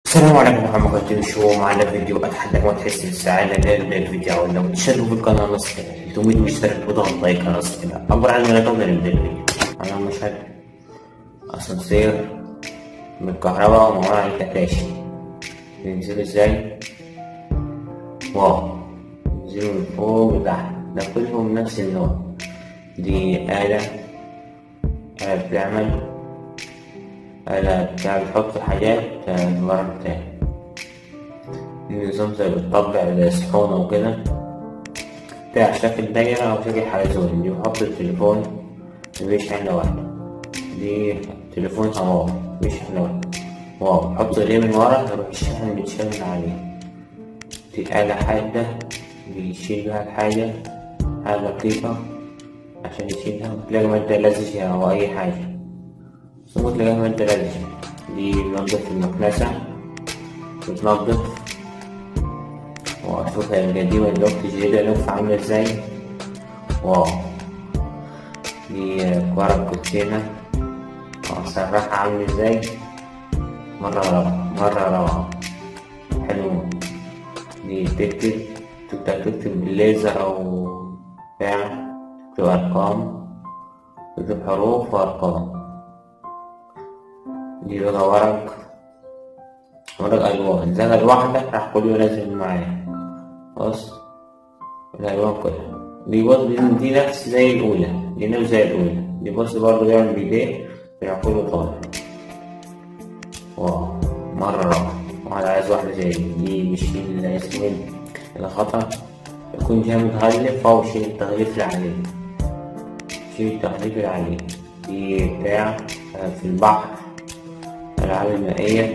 السلام عليكم ورحمة الله شو معنا فيديو أتحدث ما تحس بالسعادة للفيديو لو تشتركوا في القناة نص كده تريد مشترك بضغط لايك نص كده عبر عن ما تقدر نبدأ الفيديو أنا مشهد أسانسير بالكهرباء ومعاه الكتاشي بينزلوا ازاي واو بينزلوا من فوق لتحت ده كلهم نفس النوع دي آلة آلة بتعمل آلة بتاع بتحط حاجات المرة بتاعي النظام زي بتطبع زي صحون وكده بتاع شكل دايرة أو شكل حلزون دي بحط التليفون بيشحن لوحده دي تليفون هواوي بيشحن لوحده واو بحط ايديه من ورا يروح الشحن بيتشال من عليه دي آلة حادة بيشيل بيها الحاجة حاجة دقيقة عشان يشيلها تلاقي مادة لزجة أو أي حاجة ثم تلاقيها مادة لزجة دي بنضف المكنسة بتنضف وأشوف القديمة دلوقتي الجديدة لوحة عاملة ازاي واو دي ورق كوتشينة وأسرحها عاملة ازاي مرة روعة مرة روعة حلو دي تكتب تقدر تكتب بالليزر أو بتاع تكتب أرقام تكتب حروف وأرقام دي بقى ورق ورق ألوان زي الواحدة راح كله لازم معايا بص الألوان كلها دي بص دي نفس زي الأولى دي نفس زي الأولى دي بص برضه بيعمل بإيديه بيروح كله طالع واو مرة روعة واحد عايز واحدة زي دي دي بيشيل اسمه الخطأ يكون جاي متغلف أو شيل التغليف اللي عليه شيل التغليف اللي عليه دي بتاع في البحر الألعاب المائية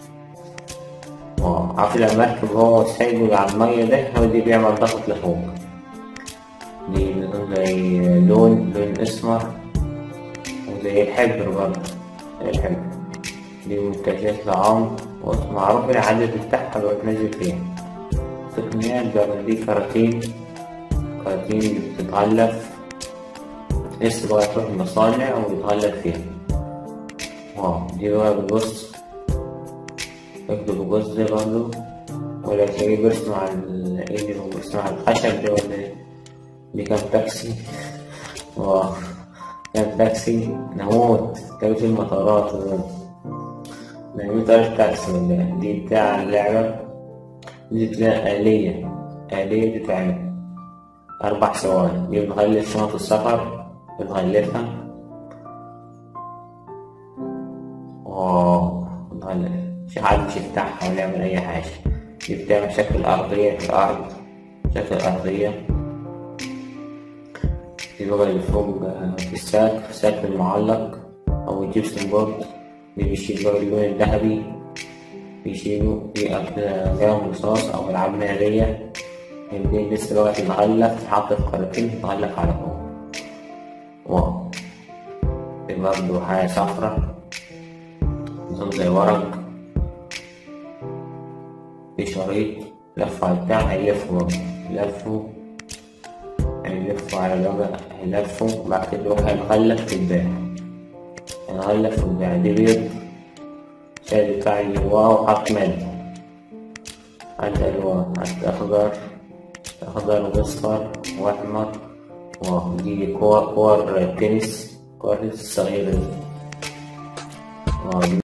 واو عارف المركب هو سايبه على المية ده هو دي بيعمل ضغط لفوق دي زي لون لون أسمر وزي الحبر برضه زي الحبر دي منتجات طعام ومعروف العدد بتاعها بتنزل فيها تقنيات بقى دي كراتين كراتين بتتغلف لسه بقى تروح المصانع وبتغلف فيها واو دي بقى بتبص اكتب الجوز ده برضه ولا تلاقيه بيرسم على ايه اللي هو بيرسم على الخشب ده ولا ايه دي كان تاكسي واو كان تاكسي نموت كان في المطارات نعمل طريقة تاكسي ولا دي بتاع اللعبة دي تلاقي آلية آلية بتتعمل أربع ثواني دي بتغلف شنط السفر بتغلفها واو بتغلف مش حد مش يفتحها ولا يعمل أي حاجة دي بتعمل شكل أرضية في الأرض شكل أرضية دي بقى اللي فوق في الساك في الساك المعلق أو الجبسون بورد دي بيشيل بقى اللون الذهبي بيشيلوا دي أقلام رصاص أو ألعاب نارية دي لسه بقى تتغلف تتحط في قارتين تتغلف على فوق واو دي برضه حاجة صفرا نظام زي ورق في شريط لف على البتاع هيلفوا برضه يلفوا هيلفوا على الوجه هيلفوا بعد كده يروح هيتغلف في الباع هيتغلف في الباع دي بيض شايل بتاع اللي جواه وحط مادة عندي ألوان عندي أخضر أخضر وأصفر وأحمر ودي كور كور تنس كور الصغيرة دي